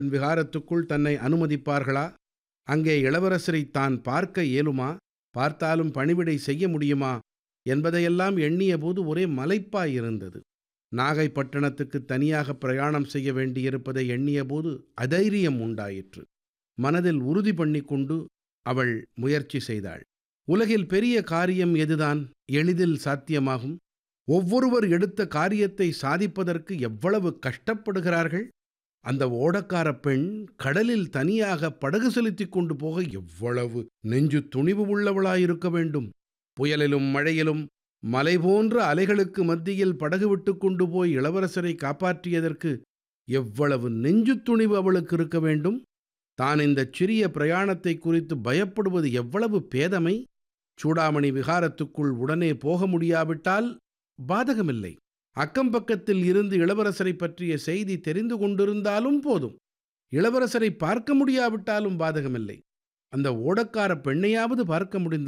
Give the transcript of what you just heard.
விகாரத்துக்குள் தன்னை அனுமதிப்பார்களா அங்கே இளவரசரை தான் பார்க்க இயலுமா பார்த்தாலும் பணிவிடை செய்ய முடியுமா என்பதையெல்லாம் எண்ணியபோது ஒரே மலைப்பாயிருந்தது நாகைப்பட்டினத்துக்கு தனியாக பிரயாணம் செய்ய வேண்டியிருப்பதை எண்ணியபோது அதைரியம் உண்டாயிற்று மனதில் உறுதி பண்ணிக்கொண்டு அவள் முயற்சி செய்தாள் உலகில் பெரிய காரியம் எதுதான் எளிதில் சாத்தியமாகும் ஒவ்வொருவர் எடுத்த காரியத்தை சாதிப்பதற்கு எவ்வளவு கஷ்டப்படுகிறார்கள் அந்த ஓடக்கார பெண் கடலில் தனியாக படகு செலுத்திக் கொண்டு போக எவ்வளவு நெஞ்சு துணிவு உள்ளவளாயிருக்க வேண்டும் புயலிலும் மழையிலும் மலை போன்ற அலைகளுக்கு மத்தியில் படகு விட்டு கொண்டு போய் இளவரசரை காப்பாற்றியதற்கு எவ்வளவு நெஞ்சு துணிவு அவளுக்கு இருக்க வேண்டும் தான் இந்த சிறிய பிரயாணத்தை குறித்து பயப்படுவது எவ்வளவு பேதமை சூடாமணி விகாரத்துக்குள் உடனே போக முடியாவிட்டால் பாதகமில்லை அக்கம்பக்கத்தில் இருந்து இளவரசரை பற்றிய செய்தி தெரிந்து கொண்டிருந்தாலும் போதும் இளவரசரை பார்க்க முடியாவிட்டாலும் பாதகமில்லை அந்த ஓடக்கார பெண்ணையாவது பார்க்க முடிந்த